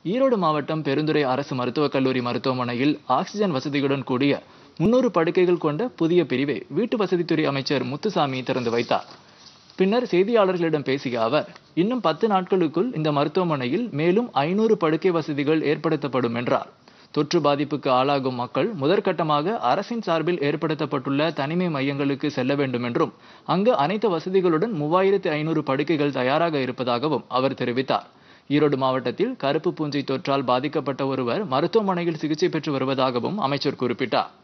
ஈரோடு மாவட்டம் பெருந்துறை அரசு மருத்துவக் கல்லூரி மருத்துவமனையில் ஆக்சிஜன் வசதியுடன் கூடிய முன்னூறு படுக்கைகள் கொண்ட புதிய பிரிவை வீட்டு வசதித்துறை அமைச்சர் முத்துசாமி திறந்து வைத்தார் பின்னர் செய்தியாளர்களிடம் பேசிய அவர் இன்னும் பத்து நாட்களுக்குள் இந்த மருத்துவமனையில் மேலும் ஐநூறு படுக்கை வசதிகள் ஏற்படுத்தப்படும் என்றார் தொற்று பாதிப்புக்கு ஆளாகும் மக்கள் முதற்கட்டமாக அரசின் சார்பில் ஏற்படுத்தப்பட்டுள்ள தனிமை மையங்களுக்கு செல்ல வேண்டும் என்றும் அங்கு அனைத்து வசதிகளுடன் மூவாயிரத்து ஐநூறு படுக்கைகள் தயாராக இருப்பதாகவும் அவர் தெரிவித்தார் ஈரோடு மாவட்டத்தில் கருப்பு பூஞ்சை தொற்றால் பாதிக்கப்பட்ட ஒருவர் மருத்துவமனையில் சிகிச்சை பெற்று வருவதாகவும் அமைச்சர் குறிப்பிட்டார்